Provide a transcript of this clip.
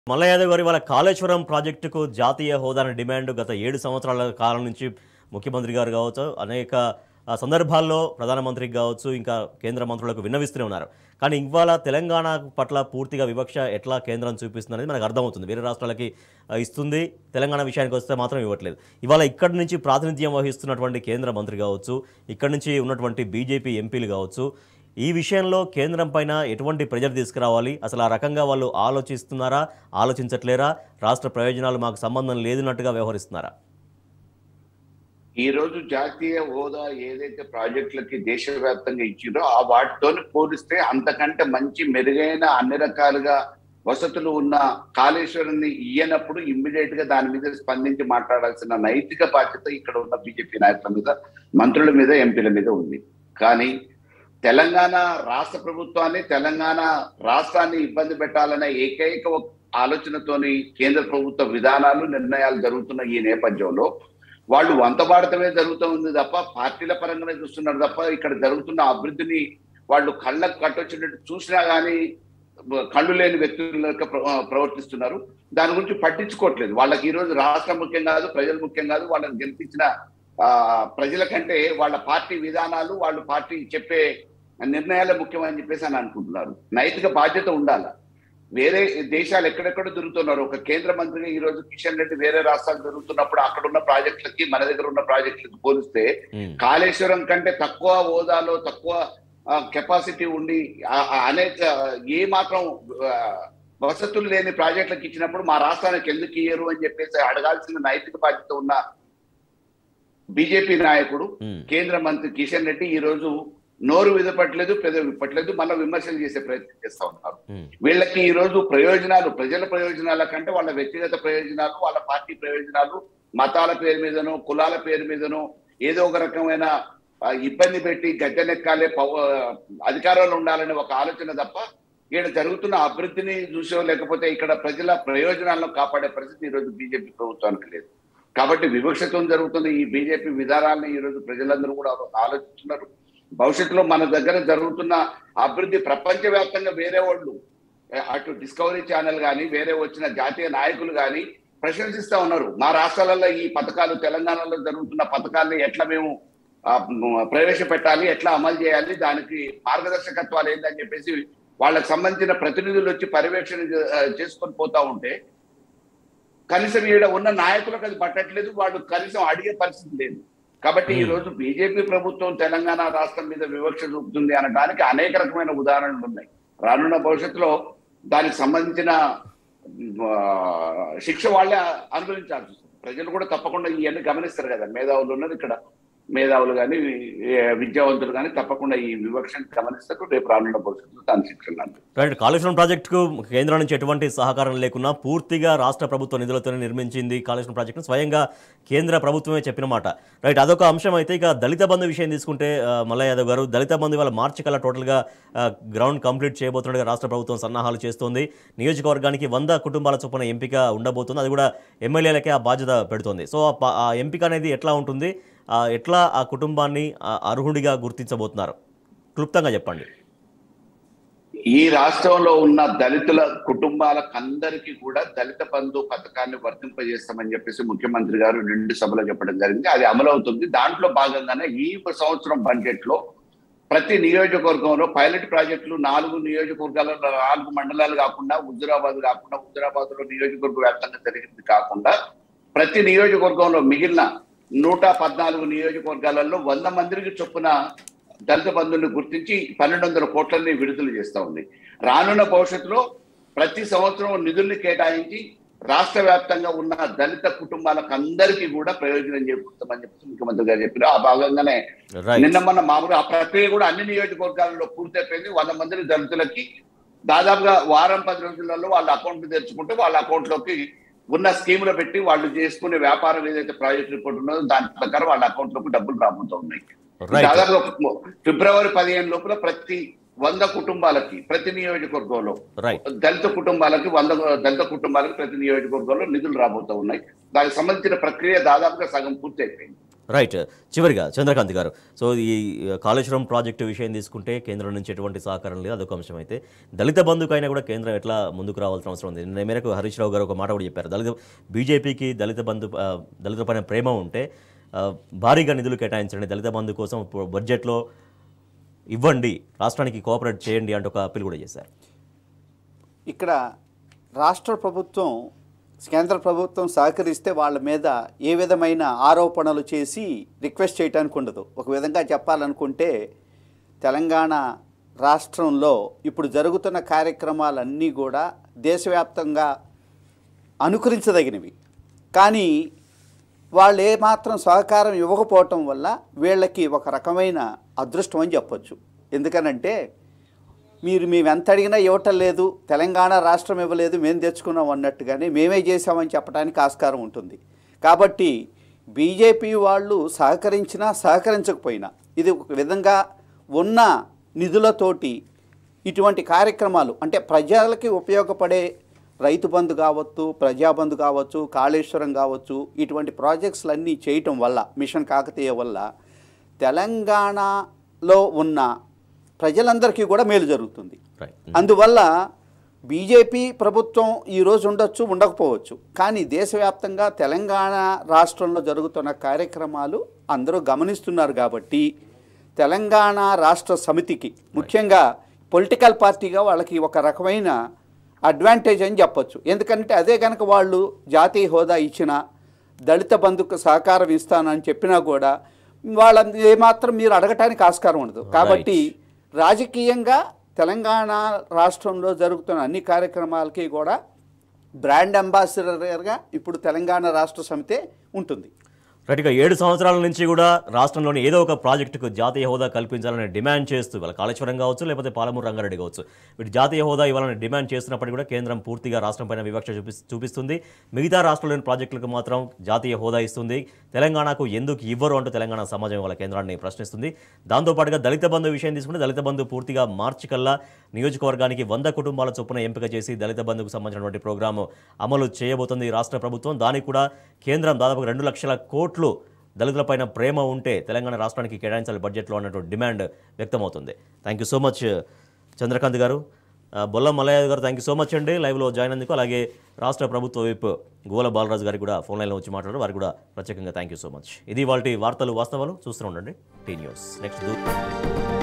మల్ల యాదవ్ గారి వాళ్ళ కాళేశ్వరం ప్రాజెక్టుకు జాతీయ హోదాను డిమాండ్ గత ఏడు సంవత్సరాల కాలం నుంచి ముఖ్యమంత్రి గారు కావచ్చు అనేక ఆ, సందర్భాల్లో ప్రధానమంత్రికి కావచ్చు ఇంకా కేంద్ర మంత్రులకు విన్నవిస్తూనే ఉన్నారు కానీ ఇవాళ తెలంగాణ పట్ల పూర్తిగా వివక్ష ఎట్లా కేంద్రం చూపిస్తుంది అనేది మనకు అర్థమవుతుంది వేరే రాష్ట్రాలకి ఆ, ఇస్తుంది తెలంగాణ విషయానికి వస్తే మాత్రం ఇవ్వట్లేదు ఇవాళ ఇక్కడి నుంచి ప్రాతినిధ్యం వహిస్తున్నటువంటి కేంద్ర మంత్రి కావచ్చు ఇక్కడి నుంచి ఉన్నటువంటి బీజేపీ ఎంపీలు కావచ్చు ఈ విషయంలో కేంద్రం పైన ఎటువంటి ప్రెజర్ తీసుకురావాలి అసలు ఆ రకంగా వాళ్ళు ఆలోచిస్తున్నారా ఆలోచించట్లేరా రాష్ట్ర ప్రయోజనాలు మాకు సంబంధం లేదున్నట్టుగా వ్యవహరిస్తున్నారా ఈ రోజు జాతీయ హోదా ఏదైతే ప్రాజెక్టులకి దేశవ్యాప్తంగా ఇచ్చిందో ఆ వాటితో పోలిస్తే అంతకంటే మంచి మెరుగైన అన్ని రకాలుగా వసతులు ఉన్న కాళేశ్వరాన్ని ఇయ్యనప్పుడు ఇమ్మీడియట్ గా దాని మీద స్పందించి మాట్లాడాల్సిన నైతిక బాధ్యత ఇక్కడ ఉన్న బీజేపీ నాయకుల మీద మంత్రుల మీద ఎంపీల మీద ఉంది కానీ తెలంగాణ రాష్ట్ర ప్రభుత్వాన్ని తెలంగాణ రాష్ట్రాన్ని ఇబ్బంది పెట్టాలనే ఏకైక ఒక ఆలోచనతోని కేంద్ర ప్రభుత్వ విధానాలు నిర్ణయాలు జరుగుతున్న ఈ నేపథ్యంలో వాళ్ళు వంతబాడటమే జరుగుతూ ఉంది తప్ప పార్టీల పరంగానే చూస్తున్నారు తప్ప ఇక్కడ జరుగుతున్న అభివృద్ధిని వాళ్ళు కళ్ళకు కట్టొచ్చినట్టు చూసినా గానీ కళ్ళు లేని వ్యక్తుల లెక్క ప్ర- ప్రవర్తిస్తున్నారు దాని గురించి పట్టించుకోవట్లేదు వాళ్ళకి ఈ రోజు రాష్ట్రం ముఖ్యం కాదు ప్రజలు ముఖ్యం కాదు వాళ్ళని గెలిపించిన ఆ, ప్రజల కంటే వాళ్ళ పార్టీ విధానాలు వాళ్ళు పార్టీ చెప్పే నిర్ణయాలే ముఖ్యమని చెప్పేసి అని అనుకుంటున్నారు నైతిక బాధ్యత ఉండాలి వేరే దేశాలు ఎక్కడెక్కడ తిరుగుతున్నారు ఒక కేంద్ర మంత్రిగా ఈ రోజు కిషన్ రెడ్డి వేరే రాష్ట్రాలు తిరుగుతున్నప్పుడు అక్కడ ఉన్న ప్రాజెక్టులకి మన దగ్గర ఉన్న ప్రాజెక్టులకి పోలిస్తే ఉమ్, కాళేశ్వరం కంటే తక్కువ హోదాలో తక్కువ కెపాసిటీ ఉండి ఆ- ఆ అనేక ఏ మాత్రం ఆ, వసతులు లేని ప్రాజెక్టులకు ఇచ్చినప్పుడు మా రాష్ట్రానికి ఎందుకు ఇయ్యరు అని చెప్పేసి అడగాల్సిన నైతిక బాధ్యత ఉన్న బీజేపీ నాయకుడు ఉమ్, కేంద్ర మంత్రి కిషన్ రెడ్డి ఈ రోజు నోరు విధపట్లేదు పెద విప్పట్లేదు మళ్ళీ విమర్శలు చేసే ప్రయత్నం చేస్తా ఉన్నారు ఉమ్, వీళ్ళకి ఈ రోజు ప్రయోజనాలు ప్రజల ప్రయోజనాల కంటే వాళ్ళ వ్యక్తిగత ప్రయోజనాలు వాళ్ళ పార్టీ ప్రయోజనాలు మతాల పేరు మీదనో కులాల పేరు మీదనో ఏదో ఒక రకమైన ఆ, ఇబ్బంది పెట్టి గద్దెనెక్కాలే పవ అధికారంలో ఉండాలనే ఒక ఆలోచన తప్ప ఇక్కడ జరుగుతున్న అభివృద్ధిని చూసో లేకపోతే ఇక్కడ ప్రజల ప్రయోజనాలను కాపాడే పరిస్థితి ఈ రోజు బీజేపీ ప్రభుత్వానికి లేదు కాబట్టి వివక్షతో జరుగుతున్న ఈ బీజేపీ విధానాలను ఈ రోజు ప్రజలందరూ కూడా ఆలోచిస్తున్నారు భవిష్యత్తులో మన దగ్గర జరుగుతున్న అభివృద్ధి ప్రపంచవ్యాప్తంగా వేరే వాళ్ళు ఏ, అటు డిస్కవరీ ఛానల్ కానీ వేరే వచ్చిన జాతీయ నాయకులు కానీ ప్రశంసిస్తా ఉన్నారు మా రాష్ట్రాలలో ఈ పథకాలు తెలంగాణలో జరుగుతున్న పథకాలను ఎట్లా మేము ఆ, మ్, ప్రవేశపెట్టాలి ఎట్లా అమలు చేయాలి దానికి మార్గదర్శకత్వాలు ఏందని చెప్పేసి వాళ్ళకి సంబంధించిన ప్రతినిధులు వచ్చి పర్యవేక్షణ చే- ఆ, చేసుకొని పోతా ఉంటే కనీసం ఈడ ఉన్న నాయకులకు అది పట్టట్లేదు వాళ్ళు కనీసం అడిగే పరిస్థితి లేదు కాబట్టి ఈ Hmm. రోజు బీజేపీ ప్రభుత్వం తెలంగాణ రాష్ట్రం మీద వివక్ష చూపుతుంది అనడానికి అనేక రకమైన ఉదాహరణలు ఉన్నాయి రానున్న భవిష్యత్తులో దానికి సంబంధించిన ఆ, శిక్ష వాళ్ళే అనుభవించాల్సి వస్తుంది ప్రజలు కూడా తప్పకుండా ఇవన్నీ గమనిస్తారు కదా మేధావులు ఉన్నారు ఇక్కడ మేధావులు కానీ విద్యావంతులు కానీ తప్పకుండా ఈ వివక్షను గమనిస్తారు రేపు రానున్న భవిష్యత్తులో దాని శిక్షణ అంటారు రైట్ కాళేశ్వరం ప్రాజెక్టుకు కేంద్రం నుంచి ఎటువంటి సహకారం లేకున్నా పూర్తిగా రాష్ట్ర ప్రభుత్వ నిధులతోనే నిర్మించింది కాళేశ్వరం ప్రాజెక్టును స్వయంగా కేంద్ర ప్రభుత్వమే చెప్పిన మాట రైట్ అదొక అంశం అయితే ఇక దళిత బంధు విషయం తీసుకుంటే ఆ, మల్లయ్య యాదవ్ గారు దళిత బంధు ఇవాళ మార్చి కల్లా టోటల్గా ఆ, గ్రౌండ్ కంప్లీట్ చేయబోతున్నట్టుగా రాష్ట్ర ప్రభుత్వం సన్నాహాలు చేస్తోంది నియోజకవర్గానికి వంద కుటుంబాల చొప్పున ఎంపిక ఉండబోతుంది అది కూడా ఎమ్మెల్యేలకే ఆ బాధ్యత పెడుతోంది సో ఆ ప- ఆ ఎంపిక అనేది ఎట్లా ఉంటుంది ఆ, ఎట్లా ఆ కుటుంబాన్ని ఆ, అర్హుడిగా గుర్తించబోతున్నారు క్లుప్తంగా చెప్పండి ఈ రాష్ట్రంలో ఉన్న దళితుల కుటుంబాలకు అందరికీ కూడా దళిత బంధు పథకాన్ని వర్తింపజేస్తామని చెప్పేసి ముఖ్యమంత్రి గారు రెండు సభలో చెప్పడం జరిగింది అది అమలవుతుంది దాంట్లో భాగంగానే ఈ సంవత్సరం బడ్జెట్ లో ప్రతి నియోజకవర్గంలో పైలట్ ప్రాజెక్టులు నాలుగు నియోజకవర్గాలలో నాలుగు మండలాలు కాకుండా హుజురాబాద్ కాకుండా హుజురాబాద్ లో నియోజకవర్గ వ్యాప్తంగా జరిగింది కాకుండా ప్రతి నియోజకవర్గంలో మిగిలిన నూట పద్నాలుగు నియోజకవర్గాలలో వంద మందికి చొప్పున దళిత బంధువులను గుర్తించి పన్నెండు వందల కోట్లని విడుదల చేస్తా ఉంది రానున్న భవిష్యత్తులో ప్రతి సంవత్సరం నిధుల్ని కేటాయించి రాష్ట్ర వ్యాప్తంగా ఉన్న దళిత కుటుంబాలకు అందరికీ కూడా ప్రయోజనం చేకూరుతామని చెప్పి ముఖ్యమంత్రి గారు చెప్పారు ఆ భాగంగానే రైట్ నిన్న మొన్న మామూలుగా ఆ ప్రక్రియ కూడా అన్ని నియోజకవర్గాలలో పూర్తయిపోయింది వంద మంది దళితులకి దాదాపుగా వారం పది రోజులలో వాళ్ళ అకౌంట్ తెరుచుకుంటే వాళ్ళ అకౌంట్ లోకి ఉన్న స్కీములు పెట్టి వాళ్ళు చేసుకునే వ్యాపారం ఏదైతే ప్రాజెక్ట్ రిపోర్ట్ ఉన్నదో దాని ప్రకారం వాళ్ళ అకౌంట్ లోకి డబ్బులు రాబోతూ ఉన్నాయి రైట్ దాదాపు ఫిబ్రవరి పదిహేను లోపల ప్రతి వంద కుటుంబాలకి ప్రతి నియోజకవర్గంలో రైట్ దళిత కుటుంబాలకి వంద దళిత కుటుంబాలకి ప్రతి నియోజకవర్గంలో నిధులు రాబోతూ ఉన్నాయి దానికి సంబంధించిన ప్రక్రియ దాదాపుగా సగం పూర్తి అయిపోయింది రైట్ చివరిగా చంద్రకాంత్ గారు సో ఈ కాళేశ్వరం ప్రాజెక్టు విషయం తీసుకుంటే కేంద్రం నుంచి ఎటువంటి సహకారం లేదు అదొక అంశం అయితే దళిత బంధుకైనా కూడా కేంద్రం ఎట్లా ముందుకు రావాల్సిన అవసరం ఉంది నిన్న మేరకు హరీష్ రావు గారు ఒక మాట కూడా చెప్పారు దళిత బీజేపీకి దళిత బంధు ఆ, దళితుల పైన ప్రేమ ఉంటే ఆ, భారీగా నిధులు కేటాయించండి దళిత బంధు కోసం ఇప్పుడు బడ్జెట్లో ఇవ్వండి రాష్ట్రానికి కోఆపరేట్ చేయండి అంటూ ఒక అప్పీల్ కూడా చేశారు ఇక్కడ రాష్ట్ర ప్రభుత్వం కేంద్ర ప్రభుత్వం సహకరిస్తే వాళ్ళ మీద ఏ విధమైన ఆరోపణలు చేసి రిక్వెస్ట్ చేయడానికి ఉండదు ఒక విధంగా చెప్పాలనుకుంటే తెలంగాణ రాష్ట్రంలో ఇప్పుడు జరుగుతున్న కార్యక్రమాలన్నీ కూడా దేశవ్యాప్తంగా అనుకరించదగినవి కానీ వాళ్ళు ఏమాత్రం సహకారం ఇవ్వకపోవటం వల్ల వీళ్ళకి ఒక రకమైన అదృష్టం అని చెప్పొచ్చు ఎందుకనంటే మీరు మేము ఎంత అడిగినా ఇవ్వటం లేదు తెలంగాణ రాష్ట్రం ఇవ్వలేదు మేము తెచ్చుకున్నాం అన్నట్టుగానే మేమే చేసామని చెప్పడానికి ఆస్కారం ఉంటుంది కాబట్టి బీజేపీ వాళ్ళు సహకరించినా సహకరించకపోయినా ఇది ఒక విధంగా ఉన్న నిధులతోటి ఇటువంటి కార్యక్రమాలు అంటే ప్రజలకి ఉపయోగపడే రైతు బంధు కావచ్చు ప్రజాబంధు కావచ్చు కాళేశ్వరం కావచ్చు ఇటువంటి ప్రాజెక్ట్స్లన్నీ చేయటం వల్ల మిషన్ కాకతీయ వల్ల తెలంగాణలో ఉన్న ప్రజలందరికీ కూడా మేలు జరుగుతుంది రైట్ అందువల్ల బీజేపీ ప్రభుత్వం ఈరోజు ఉండొచ్చు ఉండకపోవచ్చు కానీ దేశవ్యాప్తంగా తెలంగాణ రాష్ట్రంలో జరుగుతున్న కార్యక్రమాలు అందరూ గమనిస్తున్నారు కాబట్టి తెలంగాణ రాష్ట్ర సమితికి ముఖ్యంగా పొలిటికల్ పార్టీగా వాళ్ళకి ఒక రకమైన అడ్వాంటేజ్ అని చెప్పొచ్చు ఎందుకంటే అదే కనుక వాళ్ళు జాతీయ హోదా ఇచ్చిన దళిత బంధుకు సహకారం ఇస్తానని చెప్పినా కూడా వాళ్ళ ఏమాత్రం మీరు అడగటానికి ఆస్కారం ఉండదు కాబట్టి రాజకీయంగా తెలంగాణ రాష్ట్రంలో జరుగుతున్న అన్ని కార్యక్రమాలకి కూడా బ్రాండ్ అంబాసిడర్గా ఇప్పుడు తెలంగాణ రాష్ట్ర సమితే ఉంటుంది రైట్గా ఏడు సంవత్సరాల నుంచి కూడా రాష్ట్రంలోని ఏదో ఒక ప్రాజెక్టుకు జాతీయ హోదా కల్పించాలని డిమాండ్ చేస్తూ వాళ్ళ కాళేశ్వరం కావచ్చు లేకపోతే పాలమూరు రంగారెడ్డి కావచ్చు వీటి జాతీయ హోదా ఇవ్వాలని డిమాండ్ చేస్తున్నప్పటికీ కూడా కేంద్రం పూర్తిగా రాష్ట్రం పైన వివక్ష చూపి చూపిస్తుంది మిగతా రాష్ట్రంలోని ప్రాజెక్టులకు మాత్రం జాతీయ హోదా ఇస్తుంది తెలంగాణకు ఎందుకు ఇవ్వరు అంటూ తెలంగాణ సమాజం వాళ్ళ కేంద్రాన్ని ప్రశ్నిస్తుంది దాంతోపాటుగా దళిత బంధు విషయం తీసుకుంటే దళిత బంధు పూర్తిగా మార్చి కల్లా నియోజకవర్గానికి వంద కుటుంబాల చొప్పున ఎంపిక చేసి దళిత బంధుకు సంబంధించినటువంటి ప్రోగ్రాము అమలు చేయబోతుంది ఈ రాష్ట్ర ప్రభుత్వం దానికి కూడా కేంద్రం దాదాపు రెండు లక్షల కోట్లు దళితులపైన ప్రేమ ఉంటే తెలంగాణ రాష్ట్రానికి కేటాయించాలి బడ్జెట్లో అన్నటువంటి డిమాండ్ వ్యక్తమవుతుంది thank you so much Chandrakant గారు ఆ, బొల్ల మల్లయ్య గారు థ్యాంక్ యూ సో మచ్ అండి లైవ్లో జాయిన్ అందుకు అలాగే రాష్ట్ర ప్రభుత్వ విప్ గోల బాలరాజు గారికి కూడా ఫోన్ లైన్లో వచ్చి మాట్లాడారు వారికి కూడా ప్రత్యేకంగా థ్యాంక్ యూ సో మచ్ ఇది వాళ్ళ వార్తలు వాస్తవాలు చూస్తూ ఉండండి టీ న్యూస్ నెక్స్ట్